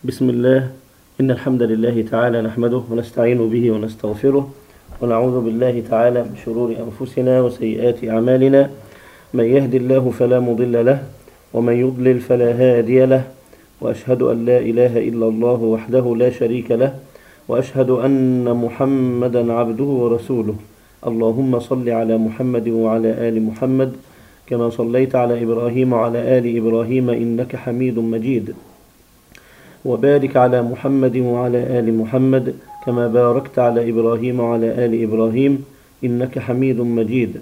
بسم الله إن الحمد لله تعالى نحمده ونستعين به ونستغفره ونعوذ بالله تعالى من شرور أنفسنا وسيئات أعمالنا من يهد الله فلا مضل له ومن يضلل فلا هادي له وأشهد أن لا إله إلا الله وحده لا شريك له وأشهد أن محمدا عبده ورسوله اللهم صل على محمد وعلى آل محمد كما صليت على إبراهيم وعلى آل إبراهيم إنك حميد مجيد وبارك على محمد وعلى آل محمد كما باركت على إبراهيم وعلى آل إبراهيم إنك حميد مجيد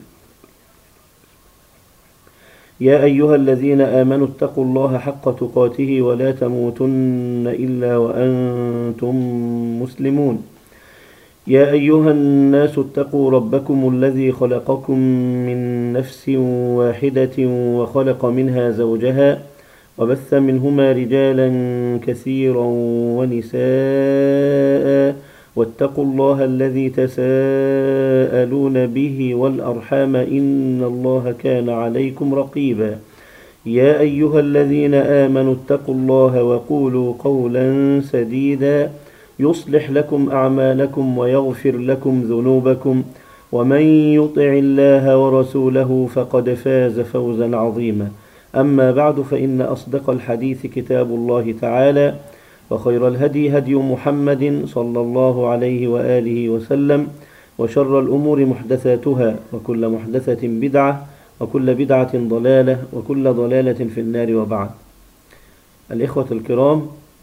يا أيها الذين آمنوا اتقوا الله حق تقاته ولا تموتن إلا وأنتم مسلمون يا أيها الناس اتقوا ربكم الذي خلقكم من نفس واحدة وخلق منها زوجها وبث منهما رجالا كثيرا ونساء واتقوا الله الذي تساءلون به والأرحام إن الله كان عليكم رقيبا يا أيها الذين آمنوا اتقوا الله وقولوا قولا سديدا يصلح لكم أعمالكم ويغفر لكم ذنوبكم ومن يطع الله ورسوله فقد فاز فوزا عظيما أما بعد فإن أصدق الحديث كتاب الله تعالى وخير الهدي هدي محمد صلى الله عليه وآله وسلم وشر الأمور محدثاتها وكل محدثة بدعة وكل بدعة ضلالة وكل ضلالة في النار وبعد الإخوة الكرام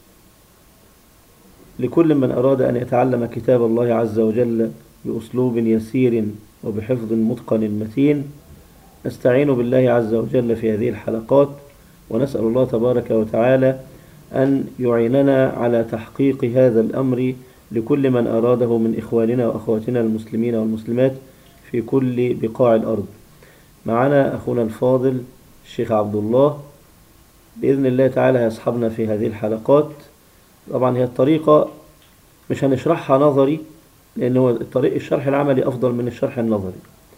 لكل من أراد أن يتعلم كتاب الله عز وجل بأسلوب يسير وبحفظ متقن متين نستعين بالله عز وجل في هذه الحلقات ونسأل الله تبارك وتعالى أن يعيننا على تحقيق هذا الأمر لكل من أراده من إخواننا وأخواتنا المسلمين والمسلمات في كل بقاع الأرض معنا أخونا الفاضل الشيخ عبد الله بإذن الله تعالى يصحبنا في هذه الحلقات طبعا هي الطريقة مش هنشرحها نظري لأن هو الطريق الشرح العملي أفضل من الشرح النظري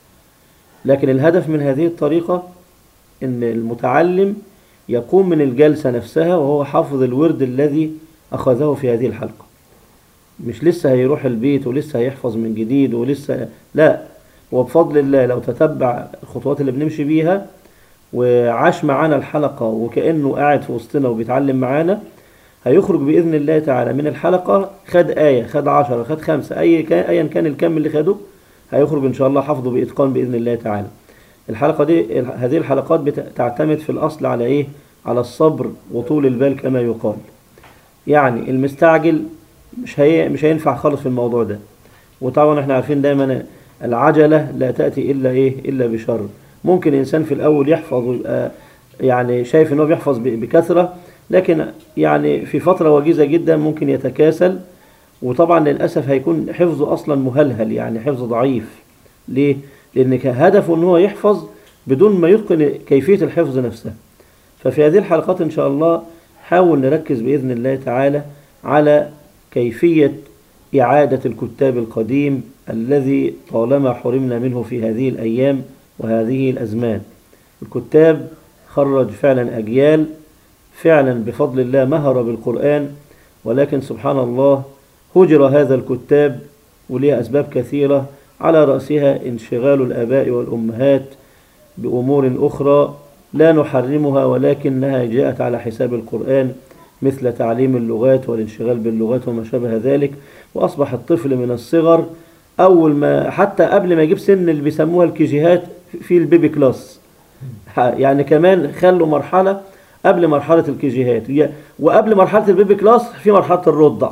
لكن الهدف من هذه الطريقة أن المتعلم يقوم من الجلسة نفسها وهو حافظ الورد الذي أخذه في هذه الحلقة مش لسه هيروح البيت ولسه هيحفظ من جديد ولسه لا وبفضل الله لو تتبع الخطوات اللي بنمشي بيها وعاش معانا الحلقة وكأنه قاعد في وسطنا وبيتعلم معانا هيخرج بإذن الله تعالى من الحلقة خد آية خد عشرة خد خمسة أي كان أيا كان الكم اللي خده هيخرج إن شاء الله حفظه بإتقان بإذن الله تعالى الحلقة دي هذه الحلقات بتعتمد في الأصل على إيه على الصبر وطول البال كما يقال يعني المستعجل مش هي مش هينفع خالص في الموضوع ده وطبعا احنا عارفين دايما العجلة لا تأتي إلا إيه إلا بشر ممكن إنسان في الأول يحفظ ويبقى يعني شايف إنه بيحفظ بكثرة لكن يعني في فترة وجيزة جدا ممكن يتكاسل وطبعا للأسف هيكون حفظه أصلا مهلهل يعني حفظ ضعيف ليه؟ لأن هدفه أنه يحفظ بدون ما يتقن كيفية الحفظ نفسها ففي هذه الحلقات إن شاء الله حاول نركز بإذن الله تعالى على كيفية إعادة الكتاب القديم الذي طالما حرمنا منه في هذه الأيام وهذه الأزمان الكتاب خرج فعلا أجيال فعلا بفضل الله مهر بالقرآن ولكن سبحان الله هجر هذا الكتاب ولها أسباب كثيرة على رأسها انشغال الآباء والأمهات بأمور أخرى لا نحرمها ولكنها جاءت على حساب القرآن مثل تعليم اللغات والانشغال باللغات وما شابه ذلك وأصبح الطفل من الصغر أول ما حتى قبل ما يجيب سن اللي بيسموها الكيجيهات في البيبي كلاس يعني كمان خلوا مرحلة قبل مرحلة الكيجيهات وقبل مرحلة البيبي كلاس في مرحلة الرضع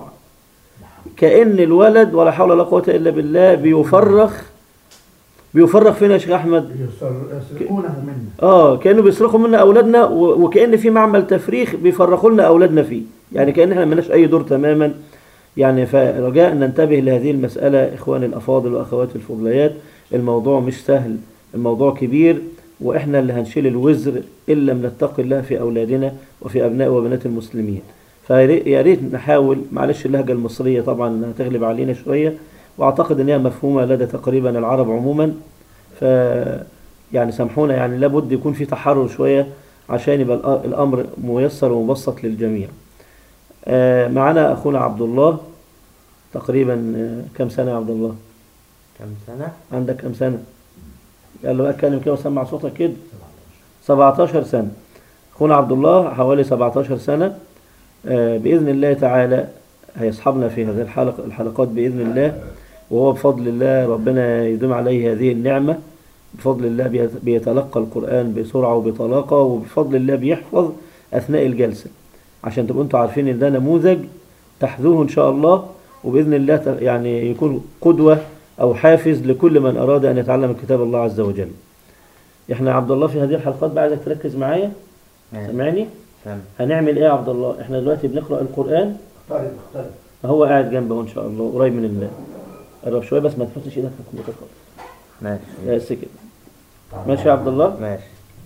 كأن الولد ولا حول ولا قوة إلا بالله بيفرخ بيفرخ فينا يا شيخ أحمد يسرقونه منا اه كأنه بيسرقوا منا أولادنا و- وكأن في معمل تفريخ بيفرخوا لنا أولادنا فيه يعني كأن احنا ملناش أي دور تماما يعني فرجاء ننتبه لهذه المسألة إخواني الأفاضل وأخواتي الفضليات الموضوع مش سهل الموضوع كبير وإحنا اللي هنشيل الوزر إن لم نتقي الله في أولادنا وفي أبناء وبنات المسلمين فيا ريت نحاول معلش اللهجة المصرية طبعا هتغلب علينا شوية وأعتقد إن هي مفهومة لدى تقريبا العرب عموما ف يعني سامحونا يعني لابد يكون في تحرر شوية عشان يبقى الأ- الأمر ميسر ومبسط للجميع آه، معنا أخونا عبد الله تقريبا آه، كم سنة يا عبد الله كم سنة؟ عندك كم سنة قال له بقى اتكلم كده وسمع صوتك كده 17 سنة أخونا عبد الله حوالي 17 سنة آه، بإذن الله تعالى هيصحبنا في هذه الحلقة الحلقات بإذن الله وهو بفضل الله ربنا يدوم عليه هذه النعمة بفضل الله بيت- بيتلقى القرآن بسرعة وبطلاقة وبفضل الله بيحفظ أثناء الجلسة عشان تبقوا انتوا عارفين ان ده نموذج تحذوه ان شاء الله وبإذن الله ت- يعني يكون قدوة أو حافز لكل من أراد أن يتعلم كتاب الله عز وجل احنا يا عبد الله في هذه الحلقات بقى عايزك تركز معايا ماشي سامعني سامع هنعمل ايه يا عبد الله احنا دلوقتي بنقرأ القرآن اختلف اختلف هو قاعد جنبه ان شاء الله قريب من الله قرب شويه بس ما تحطش ايدك في الكمبيوتر خالص ماشي بس كده ماشي يا عبد الله ماشي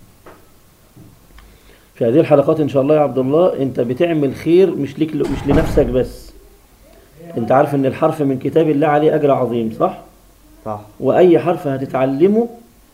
في هذه الحلقات ان شاء الله يا عبد الله انت بتعمل خير مش ليك مش لنفسك بس انت عارف ان الحرف من كتاب الله عليه اجر عظيم صح صح واي حرف هتتعلمه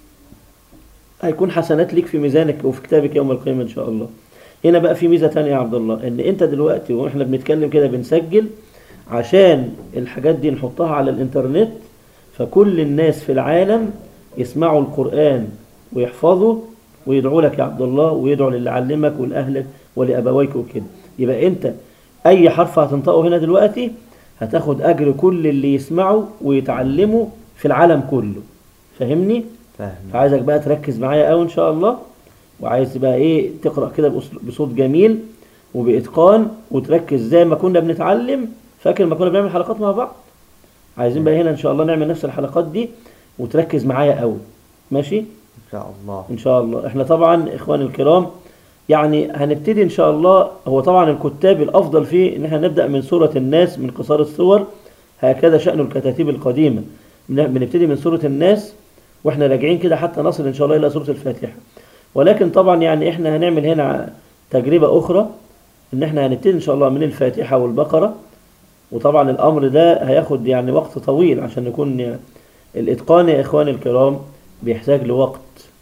هيكون حسنات ليك في ميزانك وفي كتابك يوم القيامه ان شاء الله هنا بقى في ميزه تانية يا عبد الله ان انت دلوقتي واحنا بنتكلم كده بنسجل عشان الحاجات دي نحطها على الانترنت فكل الناس في العالم يسمعوا القرآن ويحفظوا ويدعوا لك يا عبد الله ويدعوا للي علمك ولأهلك ولأبويك وكده يبقى انت اي حرف هتنطقه هنا دلوقتي هتاخد اجر كل اللي يسمعه ويتعلمه في العالم كله فاهمني فاهم فعايزك بقى تركز معايا قوي ان شاء الله وعايز بقى ايه تقرا كده بأسل- بصوت جميل وباتقان وتركز زي ما كنا بنتعلم فاكر ما كنا بنعمل حلقات مع بعض عايزين بقى هنا ان شاء الله نعمل نفس الحلقات دي وتركز معايا قوي ماشي ان شاء الله ان شاء الله احنا طبعا اخواني الكرام يعني هنبتدي ان شاء الله هو طبعا الكتاب الافضل فيه ان احنا نبدا من سوره الناس من قصار السور هكذا شان الكتاتيب القديمه بن- بنبتدي من سوره الناس واحنا راجعين كده حتى نصل ان شاء الله الى سوره الفاتحه ولكن طبعا يعني احنا هنعمل هنا تجربه اخرى ان احنا هنبتدي ان شاء الله من الفاتحه والبقره وطبعا الامر ده هياخد يعني وقت طويل عشان نكون يعني الاتقان يا اخواني الكرام بيحتاج لوقت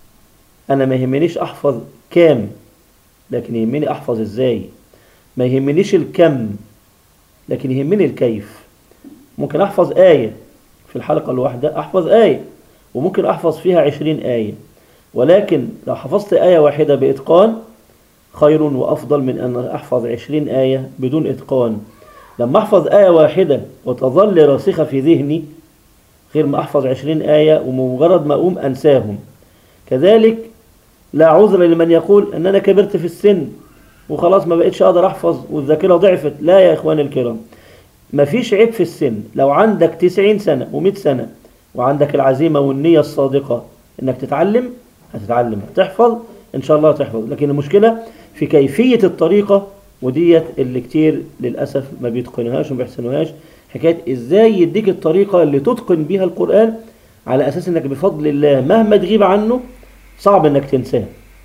انا ما يهمنيش احفظ كام لكن يهمني احفظ ازاي ما يهمنيش الكم لكن يهمني الكيف ممكن احفظ آية في الحلقة الواحدة احفظ آية وممكن احفظ فيها عشرين آية ولكن لو حفظت آية واحدة بإتقان خير وأفضل من أن أحفظ عشرين آية بدون إتقان لما أحفظ آية واحدة وتظل راسخة في ذهني غير ما أحفظ عشرين آية ومجرد ما أقوم أنساهم كذلك لا عذر لمن يقول أن أنا كبرت في السن وخلاص ما بقتش أقدر أحفظ والذاكرة ضعفت لا يا إخواني الكرام مفيش عيب في السن لو عندك تسعين سنة ومئة سنة وعندك العزيمة والنية الصادقة إنك تتعلم هتتعلم هتحفظ إن شاء الله هتحفظ لكن المشكلة في كيفية الطريقة وديت اللي كتير للأسف ما بيتقنوهاش وما بيحسنوهاش حكاية إزاي يديك الطريقة اللي تتقن بيها القرآن على أساس إنك بفضل الله مهما تغيب عنه صعب إنك تنساه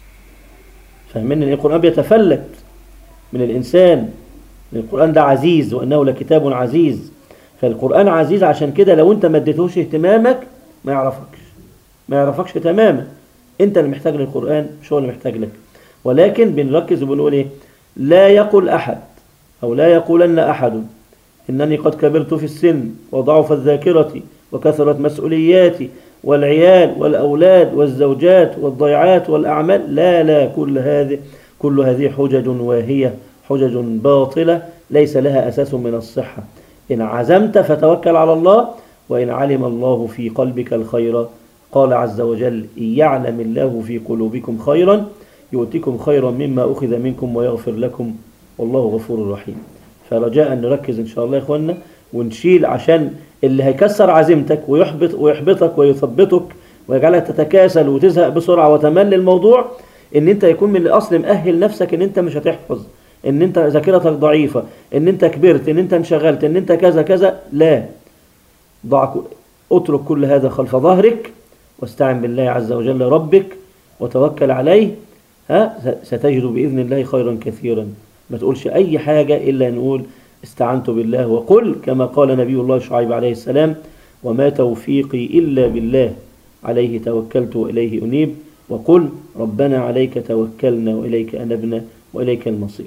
فاهمين إن القرآن بيتفلت من الإنسان لأن القرآن ده عزيز وأنه لكتاب عزيز فالقرآن عزيز عشان كده لو أنت ما اديتهوش اهتمامك ما يعرفكش ما يعرفكش تماما أنت اللي محتاج للقرآن مش هو اللي محتاج لك ولكن بنركز وبنقول إيه لا يقل أحد أو لا يقولن أحد إنني قد كبرت في السن وضعفت ذاكرتي وكثرت مسؤولياتي والعيال والأولاد والزوجات والضيعات والأعمال لا لا كل هذه كل هذه حجج واهية حجج باطلة ليس لها أساس من الصحة إن عزمت فتوكل على الله وإن علم الله في قلبك الخير قال عز وجل إن يعلم الله في قلوبكم خيرا يؤتكم خيرا مما أخذ منكم ويغفر لكم والله غفور رحيم فرجاء نركز إن شاء الله يا إخوانا ونشيل عشان اللي هيكسر عزيمتك ويحبط ويحبطك ويثبطك ويجعلك تتكاسل وتزهق بسرعة وتمل الموضوع ان انت يكون من الاصل مأهل نفسك ان انت مش هتحفظ ان انت ذاكرتك ضعيفة ان انت كبرت ان انت انشغلت ان انت كذا كذا لا ضع ك- اترك كل هذا خلف ظهرك واستعن بالله عز وجل ربك وتوكل عليه ها س- ستجد بإذن الله خيرا كثيرا ما تقولش أي حاجة إلا نقول استعنت بالله وقل كما قال نبي الله شعيب عليه السلام وما توفيقي إلا بالله عليه توكلت وإليه أنيب وقل ربنا عليك توكلنا وإليك أنبنا وإليك المصير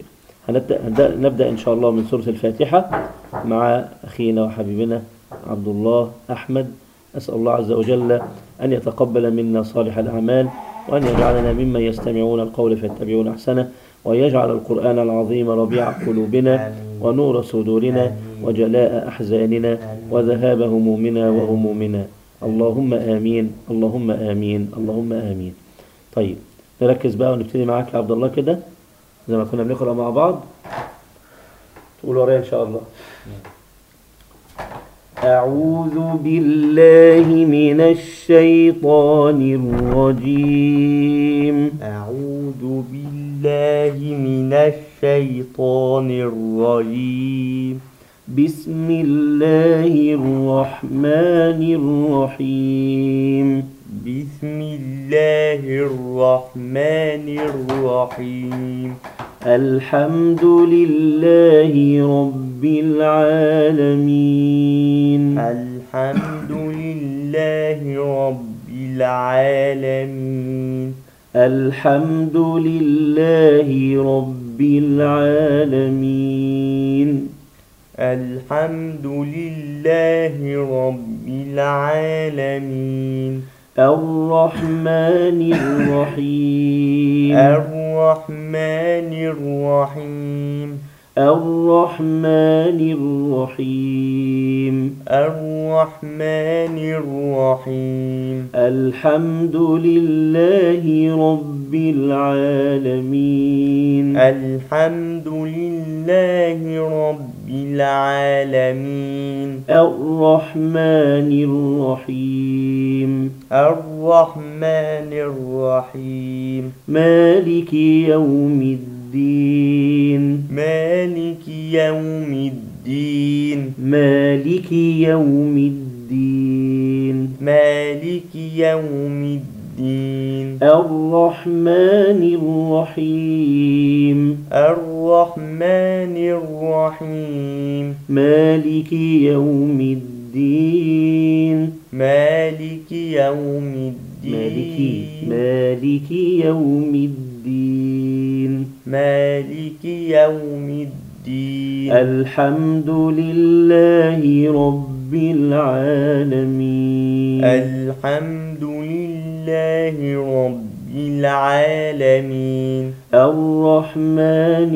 هنبدأ, هنبدأ نبدأ إن شاء الله من سورة الفاتحة مع أخينا وحبيبنا عبد الله أحمد أسأل الله عز وجل أن يتقبل منا صالح الأعمال وأن يجعلنا ممن يستمعون القول فيتبعون أحسنه وأن يجعل القرآن العظيم ربيع قلوبنا آمين. ونور صدورنا آمين. وجلاء أحزاننا آمين. وذهاب همومنا وغمومنا اللهم آمين اللهم آمين اللهم آمين طيب نركز بقى ونبتدي معاك يا عبد الله كده زي ما كنا بنقرأ مع بعض تقول ورايا إن شاء الله أعوذ بالله من الشيطان الرجيم أعوذ بالله من الشيطان الرجيم بسم الله الرحمن الرحيم بسم الله الرحمن الرحيم الحمد لله رب العالمين الحمد لله رب العالمين الحمد لله رب العالمين الحمد لله رب العالمين الرحمن الرحيم الرحمن الرحيم الرحمن الرحيم الرحمن الرحيم الحمد لله رب العالمين الحمد لله رب العالمين الرحمن الرحيم الرحمن الرحيم مالك يوم الدين مالك يوم الدين مالك يوم الدين مالك يوم الدين الرحمن الرحيم الرحمن الرحيم مالك يوم الدين مالك يوم مالك الدين مالك يوم الدين مالك يوم الدين الحمد لله رب العالمين الحمد لله رب العالمين الرحمن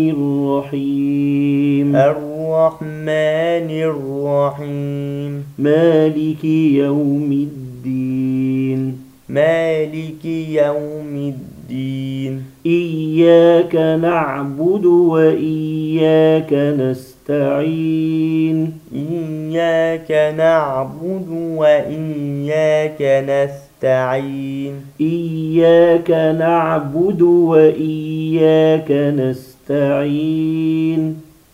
الرحيم الرحمن الرحيم مالك يوم الدين مالك يوم الدين إياك نعبد وإياك نستعين إياك نعبد وإياك نستعين إياك نعبد وإياك نستعين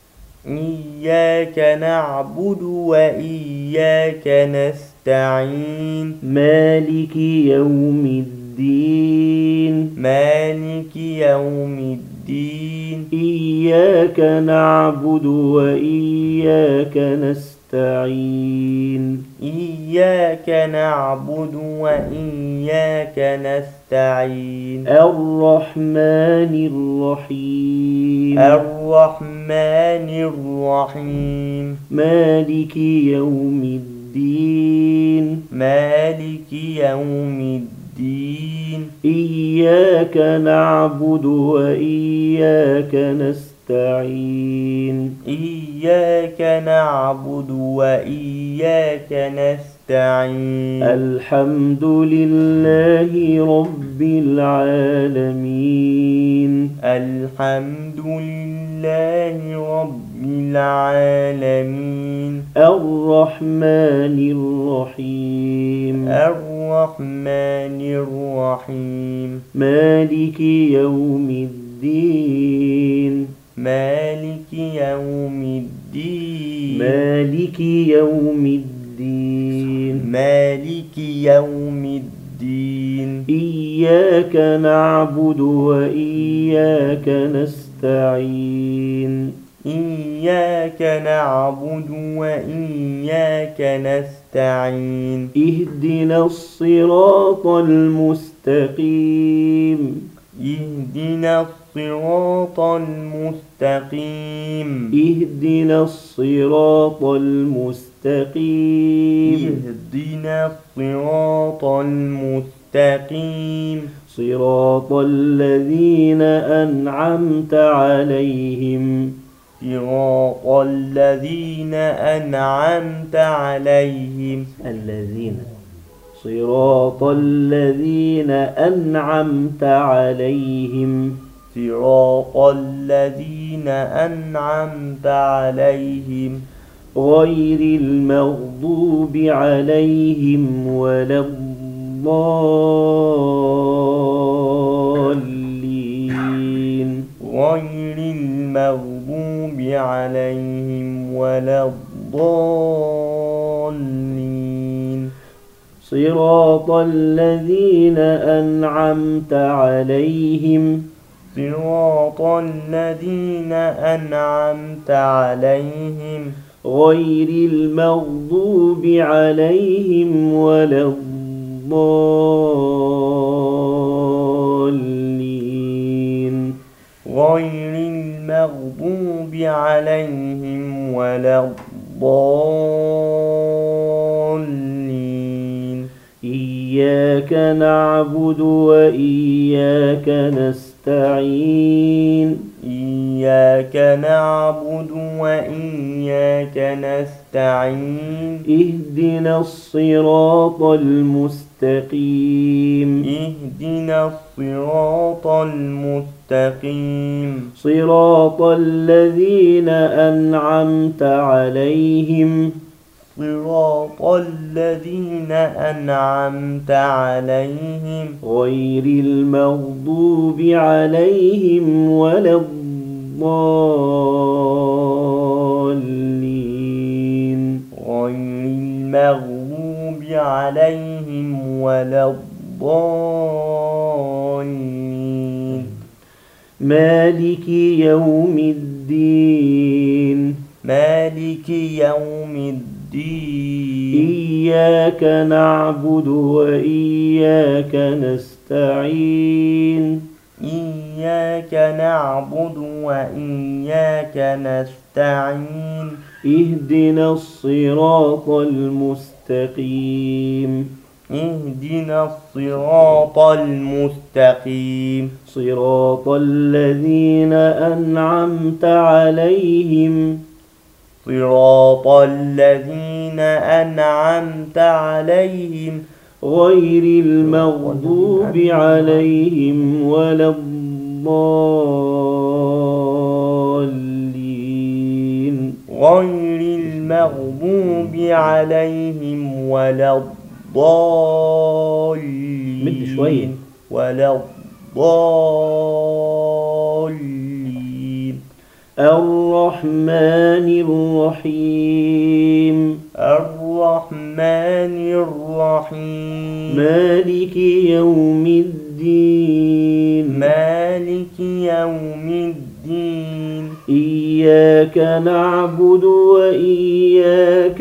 إياك نعبد وإياك نستعين مالك يوم الدين مالك يوم الدين إياك نعبد وإياك نستعين إياك نعبد وإياك نستعين الرحمن الرحيم الرحمن الرحيم مالك يوم الدين مالك يوم الدين إياك نعبد وإياك نستعين إياك نعبد وإياك نستعين الحمد لله رب العالمين الحمد لله رب العالمين الرحمن الرحيم الرحمن الرحيم مالك يوم الدين مالك يوم الدين مالك يوم الدين مالك يوم الدين إياك نعبد وإياك نستعين إياك نعبد وإياك نستعين اهدنا الصراط المستقيم اهدنا الصراط المستقيم اهدنا الصراط المستقيم اهدنا الصراط المستقيم صراط الذين أنعمت عليهم صراط الذين أنعمت عليهم الذين صراط الذين أنعمت عليهم صراط الذين أنعمت عليهم غير المغضوب عليهم ولا الضالين غير المغضوب عليهم ولا الضالين صراط الذين أنعمت عليهم صراط الذين أنعمت عليهم غير المغضوب عليهم ولا الضالين غير المغضوب عليهم ولا الضالين إياك نعبد وإياك نستعين إياك نعبد وإياك نستعين اهدنا الصراط المستقيم اهدنا الصراط المستقيم صراط الذين أنعمت عليهم صراط الذين أنعمت عليهم غير المغضوب عليهم ولا الضالين غير المغضوب عليهم ولا الضالين مالك يوم الدين مالك يوم الدين إياك نعبد وإياك نستعين إياك نعبد وإياك نستعين اهدنا الصراط المستقيم اهدنا الصراط المستقيم صراط الذين أنعمت عليهم صراط الذين أنعمت عليهم غير المغضوب عليهم ولا الضالين غير المغضوب عليهم ولا الضالين مد شوية. ولا الضالين الرحمن الرحيم الرحمن الرحيم مالك يوم الدين مالك يوم الدين إياك نعبد وإياك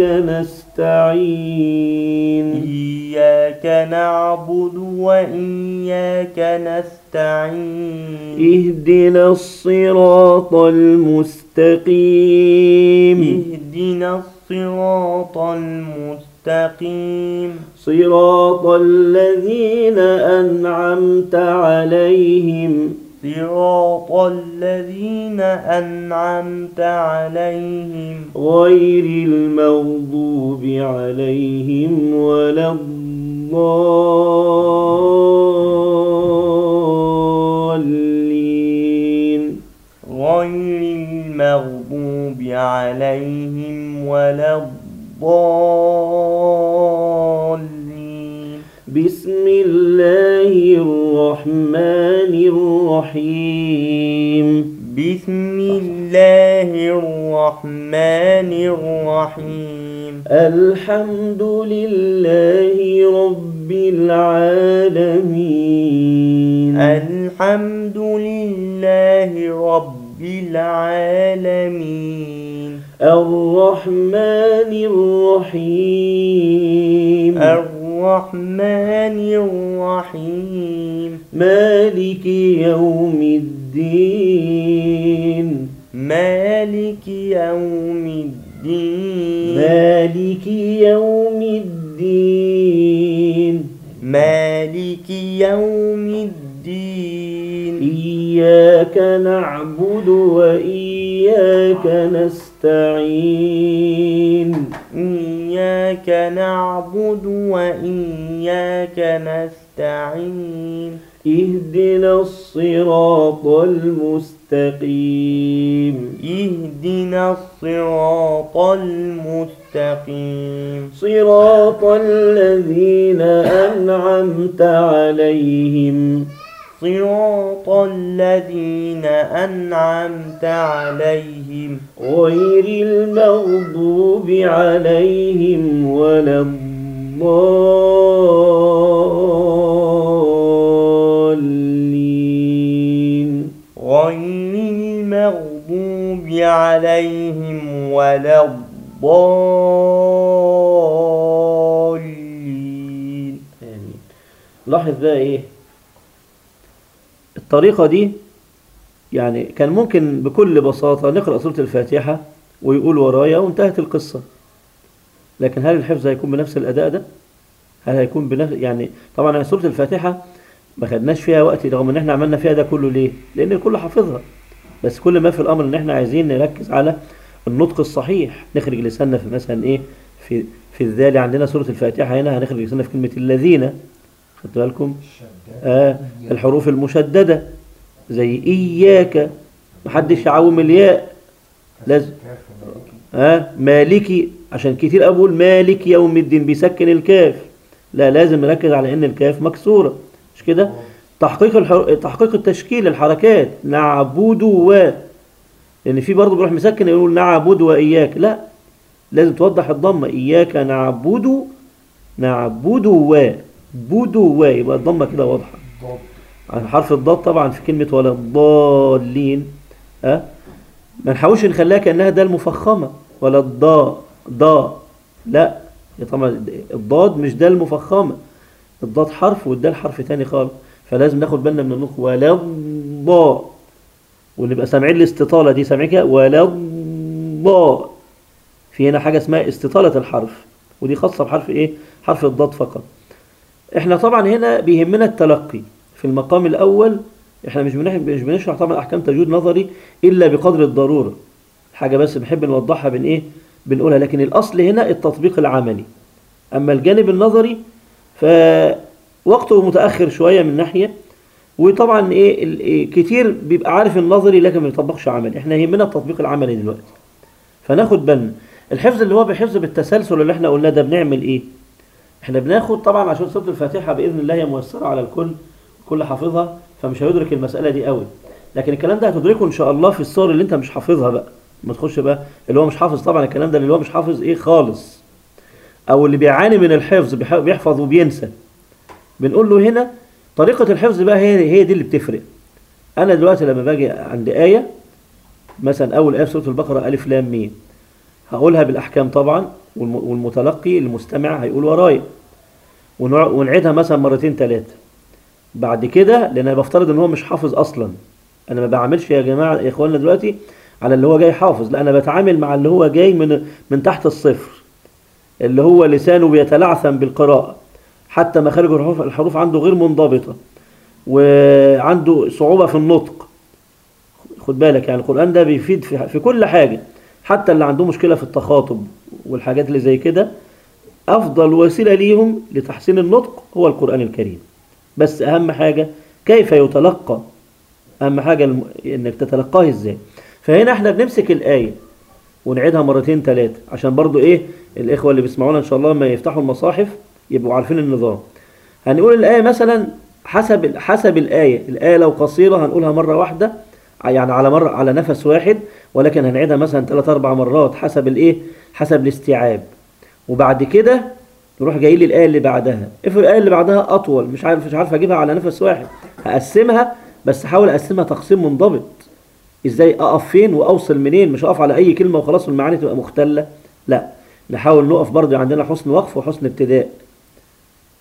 نستعين إياك نعبد وإياك نستعين اهدنا الصراط المستقيم اهدنا الصراط المستقيم صراط الذين أنعمت عليهم صراط الذين أنعمت عليهم غير المغضوب عليهم ولا الضالين غير المغضوب عليهم ولا الضالين بسم الله الرحمن الرحيم بسم الله الرحمن الرحيم الحمد لله رب العالمين الحمد لله رب العالمين الرحمن الرحيم الرحمن الرحمن الرحيم مالك يوم الدين مالك يوم الدين مالك يوم الدين مالك يوم الدين إياك نعبد وإياك نستعين إياك نعبد وإياك نستعين اهدنا الصراط المستقيم اهدنا الصراط المستقيم صراط الذين أنعمت عليهم صراط الذين أنعمت عليهم غير المغضوب عليهم ولا الضالين غير المغضوب عليهم ولا الضالين آمين لاحظ بقى ايه الطريقة دي يعني كان ممكن بكل بساطة نقرأ سورة الفاتحة ويقول ورايا وانتهت القصة لكن هل الحفظ هيكون بنفس الأداء ده؟ هل هيكون بنفس يعني طبعا سورة الفاتحة ما خدناش فيها وقت رغم ان احنا عملنا فيها ده كله ليه؟ لأن الكل حافظها بس كل ما في الأمر ان احنا عايزين نركز على النطق الصحيح نخرج لساننا في مثلا ايه في في الذال عندنا سورة الفاتحة هنا هنخرج لساننا في كلمة الذين خدت بالكم؟ آه الحروف المشددة زي إياك محدش يعوم الياء لازم آه مالكي عشان كتير أقول مالك يوم الدين بيسكن الكاف لا لازم نركز على إن الكاف مكسورة مش كده تحقيق الحر... تحقيق التشكيل الحركات نعبد و لأن في برضه بيروح مسكن يقول نعبد وإياك لا لازم توضح الضمة إياك نعبد نعبد و بدو و يبقى الضمة كده واضحة عن حرف الضاد طبعا في كلمة ولا الضالين أه؟ ما نحاولش نخليها كأنها ده المفخمة ولا الضاء ضاء لا هي طبعا الضاد مش ده المفخمة الضاد حرف والدال حرف تاني خالص فلازم ناخد بالنا من النطق ولا الضاء ونبقى سامعين الاستطالة دي سامعين كده ولا الضاء في هنا حاجة اسمها استطالة الحرف ودي خاصة بحرف ايه حرف الضاد فقط احنا طبعا هنا بيهمنا التلقي في المقام الاول احنا مش بنح- مش بنشرح طبعا احكام تجويد نظري الا بقدر الضروره حاجه بس بنحب نوضحها بين ايه بنقولها لكن الاصل هنا التطبيق العملي اما الجانب النظري فوقته متاخر شويه من ناحيه وطبعا ايه ال- إيه كتير بيبقى عارف النظري لكن ما بيطبقش عملي احنا يهمنا التطبيق العملي دلوقتي فناخد بالنا الحفظ اللي هو بحفظ بالتسلسل اللي احنا قلناه ده بنعمل ايه احنا بناخد طبعا عشان سورة الفاتحة بإذن الله هي ميسرة على الكل كل حافظها فمش هيدرك المسألة دي قوي لكن الكلام ده هتدركه إن شاء الله في الصور اللي أنت مش حافظها بقى ما تخش بقى اللي هو مش حافظ طبعا الكلام ده اللي هو مش حافظ إيه خالص أو اللي بيعاني من الحفظ بيح- بيحفظ وبينسى بنقول له هنا طريقة الحفظ بقى هي هي دي اللي بتفرق أنا دلوقتي لما باجي عند آية مثلا أول آية في سورة البقرة ألف لام ميم هقولها بالأحكام طبعا والم- والمتلقي المستمع هيقول ورايا ونع- ونعيدها مثلا مرتين ثلاثة بعد كده لأن أنا بفترض إن هو مش حافظ أصلا أنا ما بعملش يا جماعة يا إخواننا دلوقتي على اللي هو جاي حافظ لا أنا بتعامل مع اللي هو جاي من من تحت الصفر اللي هو لسانه بيتلعثم بالقراءة حتى مخارج الحروف الحروف عنده غير منضبطة وعنده صعوبة في النطق خد بالك يعني القرآن ده بيفيد في, في كل حاجة حتى اللي عنده مشكلة في التخاطب والحاجات اللي زي كده أفضل وسيلة ليهم لتحسين النطق هو القرآن الكريم بس أهم حاجة كيف يتلقى أهم حاجة الم... إنك تتلقاه إزاي فهنا إحنا بنمسك الآية ونعيدها مرتين ثلاثة عشان برضو إيه الإخوة اللي بيسمعونا إن شاء الله ما يفتحوا المصاحف يبقوا عارفين النظام هنقول الآية مثلا حسب حسب الآية الآية لو قصيرة هنقولها مرة واحدة يعني على مرة على نفس واحد ولكن هنعيدها مثلا ثلاث أربع مرات حسب الإيه حسب الاستيعاب وبعد كده نروح جاي لي الآية اللي بعدها افرض الآية اللي بعدها أطول مش عارف مش عارف أجيبها على نفس واحد هقسمها بس حاول أقسمها تقسيم منضبط إزاي أقف فين وأوصل منين مش أقف على أي كلمة وخلاص والمعاني تبقى مختلة لا نحاول نقف برضه عندنا حسن وقف وحسن ابتداء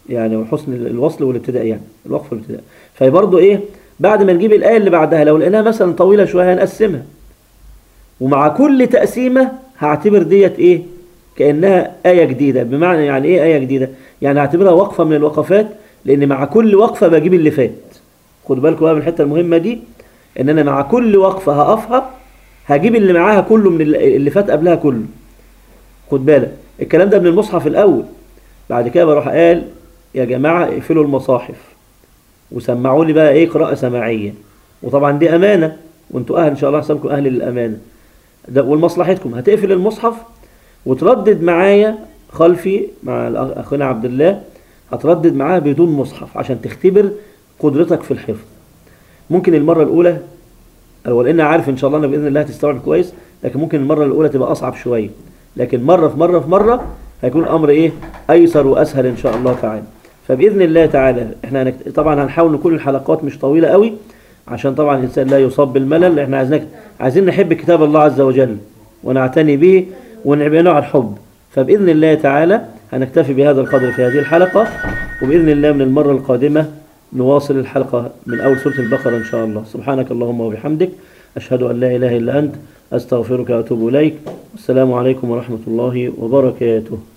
يعني وحسن الوصل والابتداء يعني الوقف والابتداء فبرضه ايه بعد ما نجيب الآية اللي بعدها لو لقيناها مثلا طويلة شوية هنقسمها ومع كل تقسيمة هعتبر ديت ايه كأنها آية جديدة بمعنى يعني ايه آية جديدة يعني هعتبرها وقفة من الوقفات لأن مع كل وقفة بجيب اللي فات خد بالكم بقى من الحتة المهمة دي ان انا مع كل وقفة هقفها هجيب اللي معاها كله من اللي اللي فات قبلها كله خد بالك الكلام ده من المصحف الأول بعد كده بروح قال يا جماعة اقفلوا المصاحف وسمعوا لي بقى ايه قراءة سماعية وطبعا دي أمانة وانتوا أهل إن شاء الله حسابكم أهل للأمانة ده ولمصلحتكم هتقفل المصحف وتردد معايا خلفي مع الأخ- أخونا عبد الله هتردد معاها بدون مصحف عشان تختبر قدرتك في الحفظ ممكن المرة الأولى أو لأن عارف إن شاء الله أنا بإذن الله هتستوعب كويس لكن ممكن المرة الأولى تبقى أصعب شوية لكن مرة في مرة في مرة هيكون الأمر إيه أيسر وأسهل إن شاء الله تعالى فبإذن الله تعالى إحنا هنك... طبعا هنحاول نكون الحلقات مش طويلة قوي عشان طبعا الإنسان لا يصاب بالملل إحنا عايزينك عايزين نحب كتاب الله عز وجل ونعتني به ونبقى نوع الحب فبإذن الله تعالى هنكتفي بهذا القدر في هذه الحلقة وبإذن الله من المرة القادمة نواصل الحلقة من أول سورة البقرة إن شاء الله سبحانك اللهم وبحمدك أشهد أن لا إله إلا أنت أستغفرك وأتوب إليك والسلام عليكم ورحمة الله وبركاته